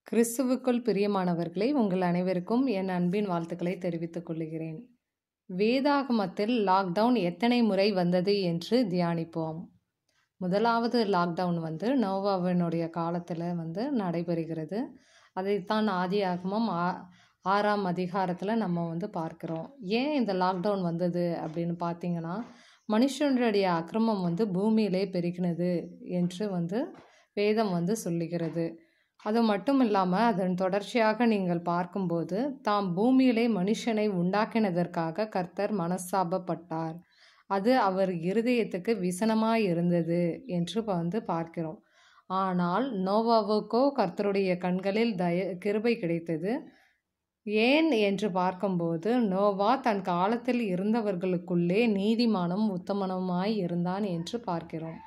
கிறிஸ்துவுக்குள் பிரியமானவர்களே உங்கள் அனைவருக்கும் என் அன்பின் வாழ்த்துக்களை தெரிவித்துக் கொள்கிறேன் வேதாகமத்தில் லாக்டவுன் எத்தனை முறை வந்தது என்று தியானிப்போம் முதலாவது லாக்டவுன் வந்து நோவாவினுடைய காலத்தில் வந்து நடைபெறுகிறது அதைத்தான் ஆதியாகமம் ஆ ஆறாம் அதிகாரத்தில் நம்ம வந்து பார்க்குறோம் ஏன் இந்த லாக்டவுன் வந்தது அப்படின்னு பார்த்தீங்கன்னா மனுஷனுடைய அக்கிரமம் வந்து பூமியிலே பெருகினது என்று வந்து வேதம் வந்து சொல்லுகிறது அது மட்டும் இல்லாமல் அதன் தொடர்ச்சியாக நீங்கள் பார்க்கும்போது தாம் பூமியிலே மனுஷனை உண்டாக்கினதற்காக கர்த்தர் மனஸ்தாபப்பட்டார் அது அவர் இருதயத்துக்கு விசனமாய் இருந்தது என்று வந்து பார்க்கிறோம் ஆனால் நோவாவுக்கோ கர்த்தருடைய கண்களில் தய கிருபை கிடைத்தது ஏன் என்று பார்க்கும்போது நோவா தன் காலத்தில் இருந்தவர்களுக்குள்ளே நீதிமானும் உத்தமனுமாய் இருந்தான் என்று பார்க்கிறோம்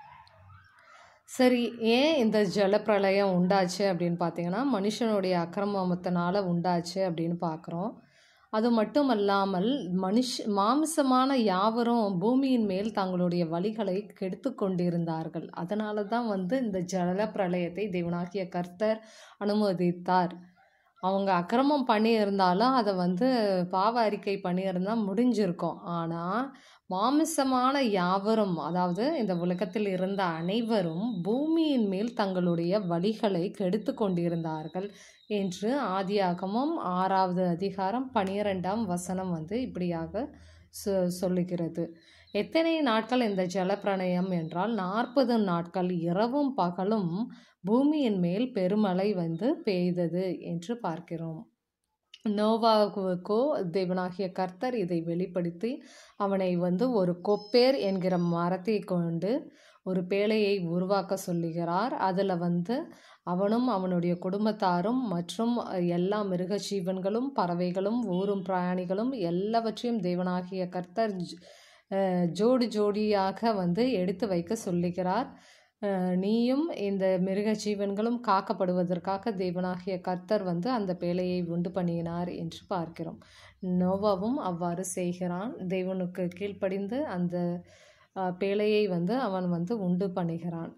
சரி ஏன் இந்த ஜலப்பிரளயம் உண்டாச்சு அப்படின்னு பார்த்தீங்கன்னா மனுஷனுடைய அக்கிரமத்தினால உண்டாச்சு அப்படின்னு பார்க்குறோம் அது மட்டும் அல்லாமல் மனுஷ மாமிசமான யாவரும் பூமியின் மேல் தங்களுடைய வழிகளை கெடுத்து கொண்டிருந்தார்கள் அதனால தான் வந்து இந்த ஜல பிரளயத்தை தேவனாகிய கர்த்தர் அனுமதித்தார் அவங்க அக்கிரமம் பண்ணியிருந்தாலும் அதை வந்து பாவ அறிக்கை பண்ணியிருந்தால் முடிஞ்சிருக்கும் ஆனால் மாமிசமான யாவரும் அதாவது இந்த உலகத்தில் இருந்த அனைவரும் பூமியின் மேல் தங்களுடைய வழிகளை கெடுத்து கொண்டிருந்தார்கள் என்று ஆதியாகமும் ஆறாவது அதிகாரம் பனிரெண்டாம் வசனம் வந்து இப்படியாக சொ சொல்லுகிறது எத்தனை நாட்கள் இந்த ஜலப்பிரணயம் என்றால் நாற்பது நாட்கள் இரவும் பகலும் பூமியின் மேல் பெருமழை வந்து பெய்தது என்று பார்க்கிறோம் நோவாவுக்கோ தேவனாகிய கர்த்தர் இதை வெளிப்படுத்தி அவனை வந்து ஒரு கொப்பேர் என்கிற மரத்தை கொண்டு ஒரு பேழையை உருவாக்க சொல்லுகிறார் அதில் வந்து அவனும் அவனுடைய குடும்பத்தாரும் மற்றும் எல்லா மிருக ஜீவன்களும் பறவைகளும் ஊரும் பிராணிகளும் எல்லாவற்றையும் தேவனாகிய கர்த்தர் ஜோடி ஜோடியாக வந்து எடுத்து வைக்க சொல்லுகிறார் நீயும் இந்த மிருக ஜீவன்களும் காக்கப்படுவதற்காக தேவனாகிய கர்த்தர் வந்து அந்த பேழையை உண்டு பண்ணினார் என்று பார்க்கிறோம் நோவாவும் அவ்வாறு செய்கிறான் தேவனுக்கு கீழ்ப்படிந்து அந்த பேழையை வந்து அவன் வந்து உண்டு பண்ணுகிறான்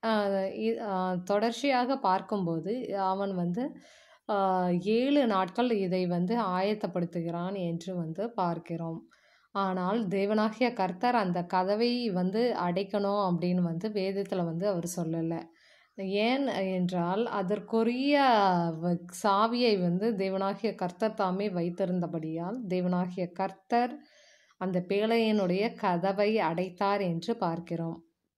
தொடர்ச்சியாக பார்க்கும்போது அவன் வந்து ஏழு நாட்கள் இதை வந்து ஆயத்தப்படுத்துகிறான் என்று வந்து பார்க்கிறோம் ஆனால் தேவனாகிய கர்த்தர் அந்த கதவை வந்து அடைக்கணும் அப்படின்னு வந்து வேதத்தில் வந்து அவர் சொல்லலை ஏன் என்றால் அதற்குரிய சாவியை வந்து தேவனாகிய கர்த்தர் தாமே வைத்திருந்தபடியால் தேவனாகிய கர்த்தர் அந்த பேழையனுடைய கதவை அடைத்தார் என்று பார்க்கிறோம்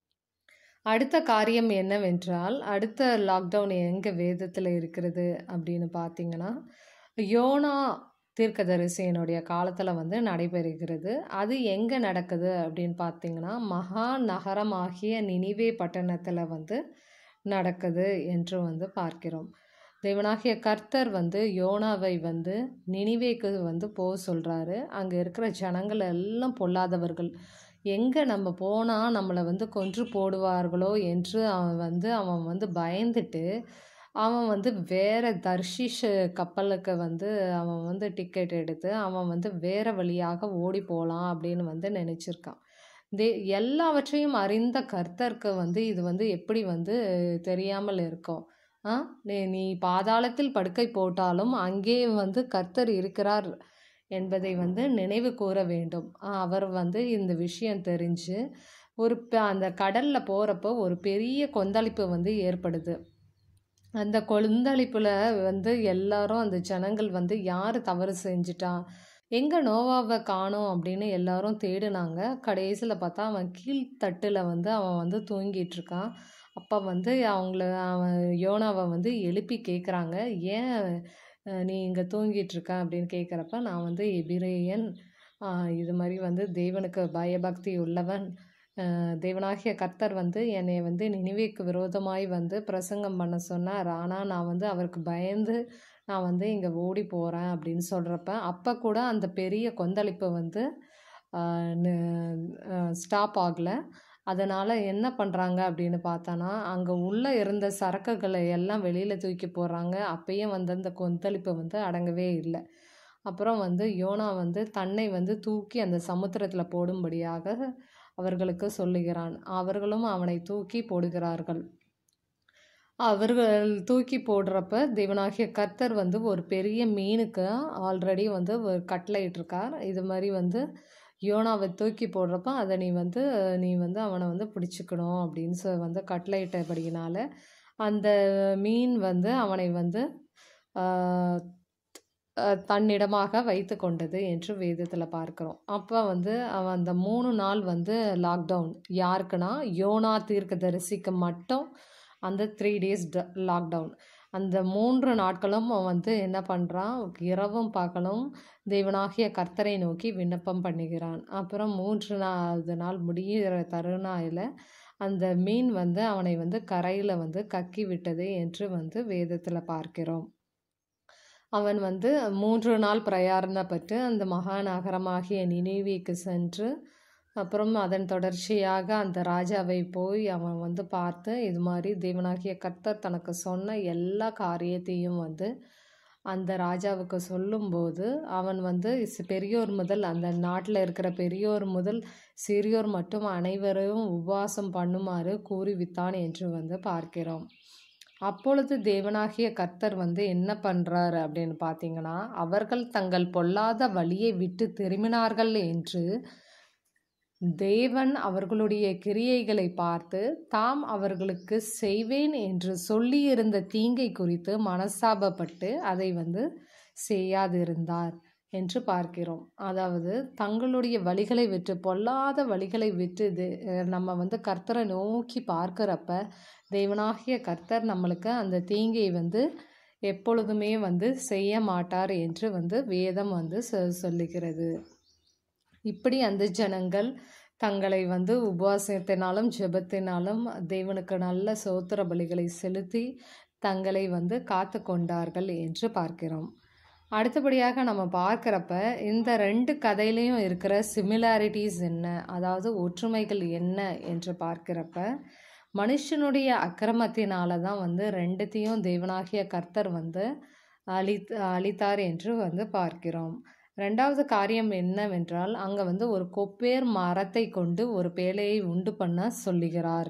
அடுத்த காரியம் என்னவென்றால் அடுத்த லாக்டவுன் எங்கே வேதத்தில் இருக்கிறது அப்படின்னு பார்த்தீங்கன்னா யோனா தீர்க்கதரிசியனுடைய காலத்தில் வந்து நடைபெறுகிறது அது எங்கே நடக்குது அப்படின்னு பார்த்தீங்கன்னா மகா நகரமாகிய நினிவே பட்டணத்தில் வந்து நடக்குது என்று வந்து பார்க்கிறோம் தேவனாகிய கர்த்தர் வந்து யோனாவை வந்து நினிவேக்கு வந்து போக சொல்கிறாரு அங்கே இருக்கிற ஜனங்கள் எல்லாம் பொல்லாதவர்கள் எங்கே நம்ம போனால் நம்மளை வந்து கொன்று போடுவார்களோ என்று அவன் வந்து அவன் வந்து பயந்துட்டு அவன் வந்து வேறு தர்ஷிஷ் கப்பலுக்கு வந்து அவன் வந்து டிக்கெட் எடுத்து அவன் வந்து வேறு வழியாக ஓடி போகலாம் அப்படின்னு வந்து நினச்சிருக்கான் தே எல்லாவற்றையும் அறிந்த கர்த்தருக்கு வந்து இது வந்து எப்படி வந்து தெரியாமல் இருக்கும் ஆ நீ நீ பாதாளத்தில் படுக்கை போட்டாலும் அங்கே வந்து கர்த்தர் இருக்கிறார் என்பதை வந்து நினைவு கூற வேண்டும் அவர் வந்து இந்த விஷயம் தெரிஞ்சு ஒரு அந்த கடலில் போகிறப்போ ஒரு பெரிய கொந்தளிப்பு வந்து ஏற்படுது அந்த கொழுந்தளிப்பில் வந்து எல்லாரும் அந்த ஜனங்கள் வந்து யார் தவறு செஞ்சிட்டா எங்கே நோவாவை காணோம் அப்படின்னு எல்லாரும் தேடினாங்க கடைசியில் பார்த்தா அவன் கீழ்த்தட்டில் வந்து அவன் வந்து தூங்கிட்டு இருக்கான் அப்போ வந்து அவங்கள அவன் யோனாவை வந்து எழுப்பி கேட்குறாங்க ஏன் நீ இங்கே தூங்கிட்டு இருக்க அப்படின்னு கேட்குறப்ப நான் வந்து எபிரேயன் இது மாதிரி வந்து தேவனுக்கு பயபக்தி உள்ளவன் தேவனாகிய கர்த்தர் வந்து என்னை வந்து நினைவேக்கு விரோதமாய் வந்து பிரசங்கம் பண்ண சொன்னார் ஆனால் நான் வந்து அவருக்கு பயந்து நான் வந்து இங்கே ஓடி போகிறேன் அப்படின்னு சொல்கிறப்ப அப்போ கூட அந்த பெரிய கொந்தளிப்பு வந்து ஸ்டாப் ஆகலை அதனால் என்ன பண்ணுறாங்க அப்படின்னு பார்த்தோன்னா அங்கே உள்ளே இருந்த சரக்குகளை எல்லாம் வெளியில் தூக்கி போடுறாங்க அப்பயும் வந்து அந்த கொந்தளிப்பு வந்து அடங்கவே இல்லை அப்புறம் வந்து யோனா வந்து தன்னை வந்து தூக்கி அந்த சமுத்திரத்தில் போடும்படியாக அவர்களுக்கு சொல்லுகிறான் அவர்களும் அவனை தூக்கி போடுகிறார்கள் அவர்கள் தூக்கி போடுறப்ப தேவனாகிய கர்த்தர் வந்து ஒரு பெரிய மீனுக்கு ஆல்ரெடி வந்து ஒரு கட்டளையிட்டிருக்கார் இது மாதிரி வந்து யோனாவை தூக்கி போடுறப்ப அதை நீ வந்து நீ வந்து அவனை வந்து பிடிச்சிக்கணும் அப்படின்னு சொ வந்து கட்டளையிட்டபடியினால அந்த மீன் வந்து அவனை வந்து ஆஹ், அஹ், தன்னிடமாக வைத்து கொண்டது என்று வேதத்தில் பார்க்கிறோம் அப்போ வந்து அவன் அந்த மூணு நாள் வந்து லாக்டவுன் யாருக்குன்னா யோனா தீர்க்கதரிசிக்கு மட்டும் அந்த த்ரீ டேஸ் லாக்டவுன் அந்த மூன்று நாட்களும் அவன் வந்து என்ன பண்ணுறான் இரவும் பகலும் தேவனாகிய கர்த்தரை நோக்கி விண்ணப்பம் பண்ணுகிறான் அப்புறம் மூன்று நாளாவது நாள் முடிகிற தருணாயில் அந்த மீன் வந்து அவனை வந்து கரையில் வந்து கக்கி விட்டது என்று வந்து வேதத்தில் பார்க்கிறோம் அவன் வந்து மூன்று நாள் பிரயாணப்பட்டு அந்த மகாநகரமாகிய நினைவேக்கு சென்று அப்புறம் அதன் தொடர்ச்சியாக அந்த ராஜாவை போய் அவன் வந்து பார்த்து இது மாதிரி தேவனாகிய கர்த்தர் தனக்கு சொன்ன எல்லா காரியத்தையும் வந்து அந்த ராஜாவுக்கு சொல்லும்போது அவன் வந்து ஸ்- பெரியோர் முதல் அந்த நாட்டில் இருக்கிற பெரியோர் முதல் சிறியோர் மட்டும் அனைவரும் உபவாசம் பண்ணுமாறு கூறிவித்தான் என்று வந்து பார்க்கிறோம் அப்பொழுது தேவனாகிய கர்த்தர் வந்து என்ன பண்றாரு அப்படின்னு பார்த்தீங்கன்னா அவர்கள் தங்கள் பொல்லாத வழியை விட்டு திரும்பினார்கள் என்று தேவன் அவர்களுடைய கிரியைகளை பார்த்து தாம் அவர்களுக்கு செய்வேன் என்று சொல்லியிருந்த தீங்கை குறித்து மனஸ்தாபப்பட்டு அதை வந்து செய்யாதிருந்தார் என்று பார்க்கிறோம் அதாவது தங்களுடைய வழிகளை விட்டு பொல்லாத வழிகளை விட்டு தே- அஹ் நம்ம வந்து கர்த்தரை நோக்கி பார்க்கிறப்ப தேவனாகிய கர்த்தர் நம்மளுக்கு அந்த தீங்கை வந்து எப்பொழுதுமே வந்து செய்ய மாட்டார் என்று வந்து வேதம் வந்து சொ- சொல்லுகிறது இப்படி அந்த ஜனங்கள் தங்களை வந்து உபவாசத்தினாலும் ஜெபத்தினாலும் தேவனுக்கு நல்ல சோத்திர பலிகளை செலுத்தி தங்களை வந்து காத்து கொண்டார்கள் என்று பார்க்கிறோம் அடுத்தபடியாக நம்ம பார்க்குறப்ப இந்த ரெண்டு கதையிலையும் இருக்கிற சிமிலாரிட்டிஸ் என்ன அதாவது ஒற்றுமைகள் என்ன என்று பார்க்கிறப்ப மனுஷனுடைய அக்கிரமத்தினால தான் வந்து ரெண்டுத்தையும் தேவனாகிய கர்த்தர் வந்து அழி அழித்தார் என்று வந்து பார்க்கிறோம் ரெண்டாவது காரியம் என்னவென்றால் அங்கே வந்து ஒரு கொப்பேர் மரத்தை கொண்டு ஒரு பேழையை உண்டு பண்ண சொல்லுகிறார்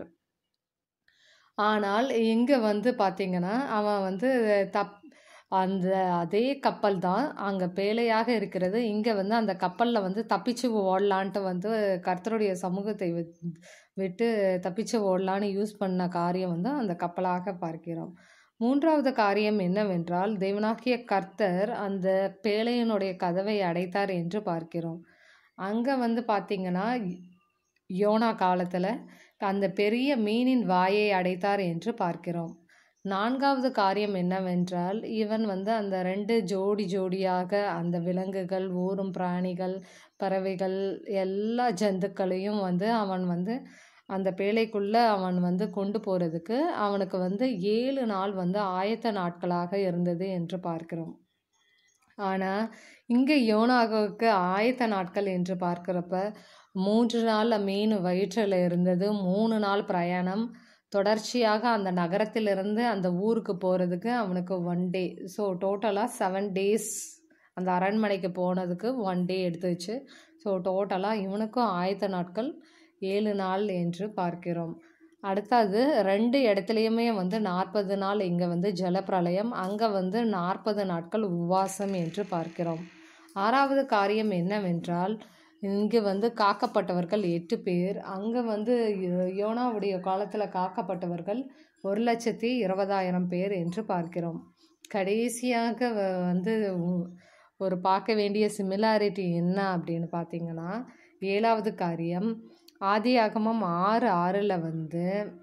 ஆனால் இங்கே வந்து பார்த்தீங்கன்னா அவன் வந்து தப் அந்த அதே கப்பல் தான் அங்கே பேழையாக இருக்கிறது இங்கே வந்து அந்த கப்பலில் வந்து தப்பிச்சு ஓடலான்ட்டு வந்து கர்த்தருடைய சமூகத்தை விட்- விட்டு தப்பிச்சு ஓடலான்னு யூஸ் பண்ண காரியம் வந்து அந்த கப்பலாக பார்க்கிறோம் மூன்றாவது காரியம் என்னவென்றால் தேவனாகிய கர்த்தர் அந்த பேழையனுடைய கதவை அடைத்தார் என்று பார்க்கிறோம் அங்கே வந்து பார்த்தீங்கன்னா யோனா காலத்தில் அந்த பெரிய மீனின் வாயை அடைத்தார் என்று பார்க்கிறோம் நான்காவது காரியம் என்னவென்றால் இவன் வந்து அந்த ரெண்டு ஜோடி ஜோடியாக அந்த விலங்குகள் ஊரும் பிராணிகள் பறவைகள் எல்லா ஜந்துக்களையும் வந்து அவன் வந்து அந்த பேழைக்குள்ளே அவன் வந்து கொண்டு போகிறதுக்கு அவனுக்கு வந்து ஏழு நாள் வந்து ஆயத்த நாட்களாக இருந்தது என்று பார்க்கிறோம் ஆனால் இங்கே யோனாவுக்கு ஆயத்த நாட்கள் என்று பார்க்கிறப்ப மூன்று நாள் மீன் வயிற்றில் இருந்தது மூணு நாள் பிரயாணம் தொடர்ச்சியாக அந்த நகரத்திலிருந்து அந்த ஊருக்கு போகிறதுக்கு அவனுக்கு ஒன் டே ஸோ டோட்டலாக செவன் டேஸ் அந்த அரண்மனைக்கு போனதுக்கு ஒன் டே எடுத்துச்சு ஸோ டோட்டலாக இவனுக்கும் ஆயத்த நாட்கள் ஏழு நாள் என்று பார்க்கிறோம் அடுத்தது ரெண்டு இடத்துலையுமே வந்து நாற்பது நாள் இங்கே வந்து ஜலப்பிரளயம் அங்கே வந்து நாற்பது நாட்கள் உபவாசம் என்று பார்க்கிறோம் ஆறாவது காரியம் என்னவென்றால் இங்கே வந்து காக்கப்பட்டவர்கள் எட்டு பேர் அங்கே வந்து யோ- யோனாவுடைய காலத்தில் காக்கப்பட்டவர்கள் ஒரு லட்சத்தி இருபதாயிரம் பேர் என்று பார்க்கிறோம் கடைசியாக வ- வந்து உ- ஒரு பார்க்க வேண்டிய சிமிலாரிட்டி என்ன அப்படின்னு பார்த்தீங்கன்னா ஏழாவது காரியம் ஆதியாகமம் ஆறு ஆறில் வந்து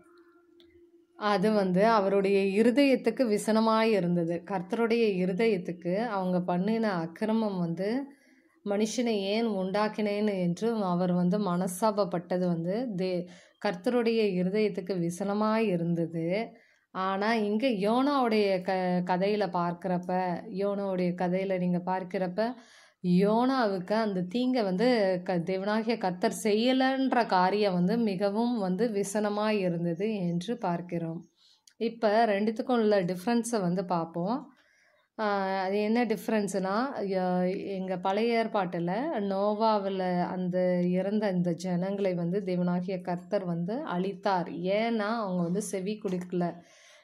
அது வந்து அவருடைய இருதயத்துக்கு விசனமாய் இருந்தது கர்த்தருடைய இருதயத்துக்கு அவங்க பண்ணின அக்கிரமம் வந்து மனுஷனை ஏன் உண்டாக்கினேன் என்று அவர் வந்து மனஸ்தாபப்பட்டது வந்து தே கர்த்தருடைய இருதயத்துக்கு விசனமாய் இருந்தது ஆனால் இங்கே யோனாவுடைய க கதையில் பார்க்குறப்ப யோனாவுடைய கதையில் நீங்கள் பார்க்கிறப்ப யோனாவுக்கு அந்த தீங்கை வந்து க தேவனாகிய கர்த்தர் செய்யலைன்ற காரியம் வந்து மிகவும் வந்து விசனமாக இருந்தது என்று பார்க்கிறோம் இப்போ ரெண்டுத்துக்கும் உள்ள டிஃப்ரென்ஸை வந்து பார்ப்போம் ஆஹ் அது என்ன டிஃப்ரென்ஸுனா எங்கள் பழைய ஏற்பாட்டில் நோவாவில் அந்த இறந்த இந்த ஜனங்களை வந்து தேவனாகிய கர்த்தர் வந்து அழித்தார் ஏன்னா அவங்க வந்து செவி கொடுக்கல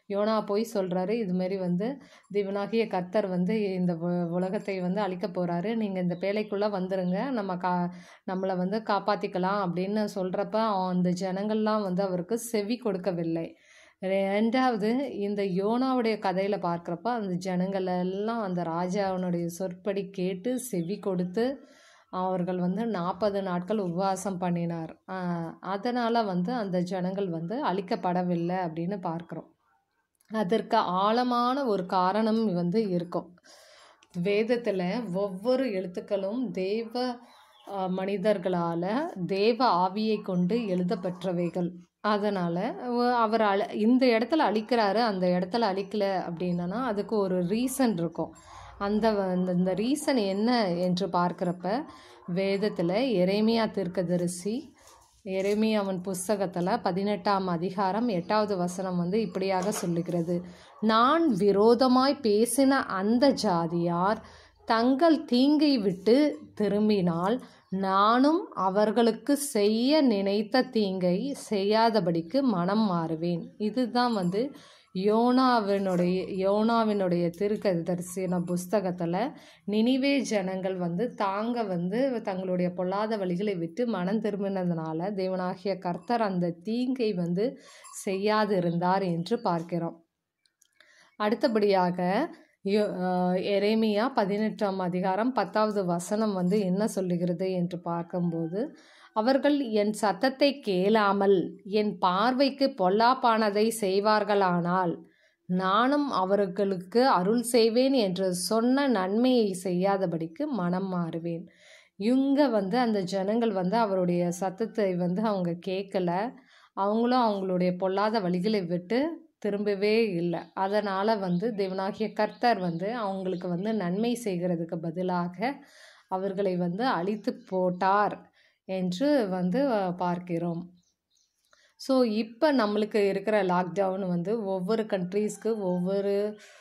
யோனா போய் சொல்கிறாரு இதுமாரி வந்து தேவனாகிய கர்த்தர் வந்து இந்த உ- உலகத்தை வந்து அழிக்க போகிறாரு நீங்கள் இந்த பேழைக்குள்ளே வந்துருங்க நம்ம கா நம்மளை வந்து காப்பாற்றிக்கலாம் அப்படின்னு சொல்கிறப்ப அந்த ஜனங்கள்லாம் வந்து அவருக்கு செவி கொடுக்கவில்லை ரெண்டாவது இந்த யோனாவுடைய கதையில் பார்க்குறப்ப அந்த ஜனங்கள் எல்லாம் அந்த ராஜாவினுடைய சொற்படி கேட்டு செவி கொடுத்து அவர்கள் வந்து நாற்பது நாட்கள் உபவாசம் பண்ணினார் அதனால் வந்து அந்த ஜனங்கள் வந்து அழிக்கப்படவில்லை அப்படின்னு பார்க்குறோம் அதற்கு ஆழமான ஒரு காரணம் வந்து இருக்கும் வேதத்தில் ஒவ்வொரு எழுத்துக்களும் தேவ அஹ், மனிதர்களால் தேவ ஆவியை கொண்டு எழுதப்பெற்றவைகள் அதனால் அவர் அழ இந்த இடத்துல அழிக்கிறாரு அந்த இடத்துல அழிக்கல அப்படின்னா அதுக்கு ஒரு ரீசன் இருக்கும் அந்த வ- அந்த- இந்த ரீசன் என்ன என்று பார்க்குறப்ப வேதத்தில் எரேமியா தீர்க்கதரிசி எரேமியாவின் புஸ்தகத்தில் பதினெட்டாம் அதிகாரம் எட்டாவது வசனம் வந்து இப்படியாக சொல்லுகிறது நான் விரோதமாய் பேசின அந்த ஜாதியார் தங்கள் தீங்கை விட்டு திரும்பினால் நானும் அவர்களுக்கு செய்ய நினைத்த தீங்கை செய்யாதபடிக்கு மனம் மாறுவேன் இதுதான் வந்து யோனாவினுடைய யோனாவினுடைய திருக்கதரிசன புஸ்தகத்தில் நினிவே ஜனங்கள் வந்து தாங்க வந்து தங்களுடைய பொல்லாத வழிகளை விட்டு மனம் திரும்பினதுனால தேவனாகிய கர்த்தர் அந்த தீங்கை வந்து செய்யாது இருந்தார் என்று பார்க்கிறோம் அடுத்தபடியாக யோ- ஆஹ் எரேமியா பதினெட்டாம் அதிகாரம் பத்தாவது வசனம் வந்து என்ன சொல்லுகிறது என்று பார்க்கும்போது அவர்கள் என் சத்தத்தை கேளாமல் என் பார்வைக்கு பொல்லாப்பானதை செய்வார்களானால் நானும் அவர்களுக்கு அருள் செய்வேன் என்று சொன்ன நன்மையை செய்யாதபடிக்கு மனம் மாறுவேன் இவங்க வந்து அந்த ஜனங்கள் வந்து அவருடைய சத்தத்தை வந்து அவங்க கேட்கல அவங்களும் அவங்களுடைய பொல்லாத வழிகளை விட்டு திரும்பவே இல்லை அதனால் வந்து தேவனாகிய கர்த்தர் வந்து அவங்களுக்கு வந்து நன்மை செய்கிறதுக்கு பதிலாக அவர்களை வந்து அழித்து போட்டார் என்று வந்து அஹ், பார்க்கிறோம் ஸோ இப்போ நம்மளுக்கு இருக்கிற லாக்டவுன் வந்து ஒவ்வொரு கண்ட்ரீஸ்க்கு ஒவ்வொரு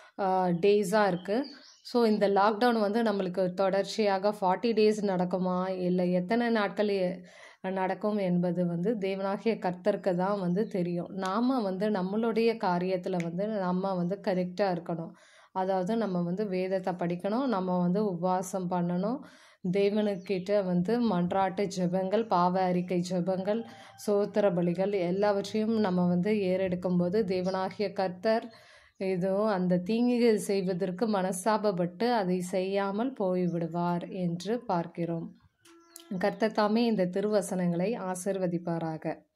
டேஸாக இருக்குது ஸோ இந்த லாக்டவுன் வந்து நம்மளுக்கு தொடர்ச்சியாக ஃபார்ட்டி டேஸ் நடக்குமா இல்லை எத்தனை நாட்கள் எ- நடக்கும் என்பது வந்து தேவனாகிய கர்த்தருக்கு தான் வந்து தெரியும் நாம் வந்து நம்மளுடைய காரியத்தில் வந்து நம்ம வந்து கரெக்டாக இருக்கணும் அதாவது நம்ம வந்து வேதத்தை படிக்கணும் நம்ம வந்து உபவாசம் பண்ணணும் தேவனுக்கிட்ட வந்து மன்றாட்டு ஜெபங்கள் பாவ அறிக்கை ஜெபங்கள் சோத்திர பலிகள் எல்லாவற்றையும் நம்ம வந்து ஏறெடுக்கும்போது தேவனாகிய கர்த்தர் இதுவும் அந்த தீங்கு செய்வதற்கு மனஸ்தாபப்பட்டு அதை செய்யாமல் போய்விடுவார் என்று பார்க்கிறோம் கர்த்தர் தாமே இந்த திருவசனங்களை ஆசிர்வதிப்பாராக